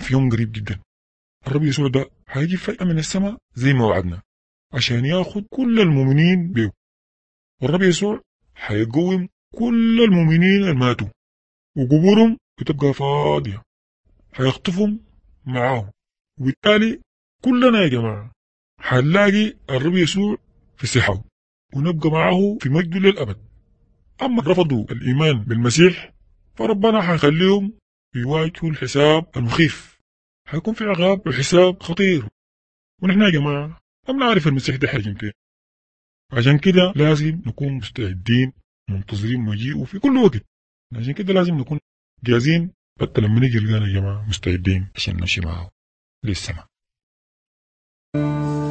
في يوم قريب جدا الرب يسوع ده هيجي فجأة من السماء زي ما وعدنا عشان ياخد كل المؤمنين بيه والرب يسوع هيقوم كل المؤمنين الماتوا وقبورهم بتبقى فاضية هيخطفهم معاه وبالتالي كلنا يا جماعة هنلاقي الرب يسوع في صحة ونبقى معه في مجده للأبد أما رفضوا الإيمان بالمسيح فربنا حيخليهم يواجهوا الحساب المخيف حيكون في عقاب وحساب خطير ونحن يا جماعة ما بنعرف المسيح ده حاجة متين عشان كده لازم نكون مستعدين منتظرين مجيئه في كل وقت عشان كده لازم نكون جاهزين حتى لما نيجي لقانا يا جماعة مستعدين عشان نمشي معه للسماء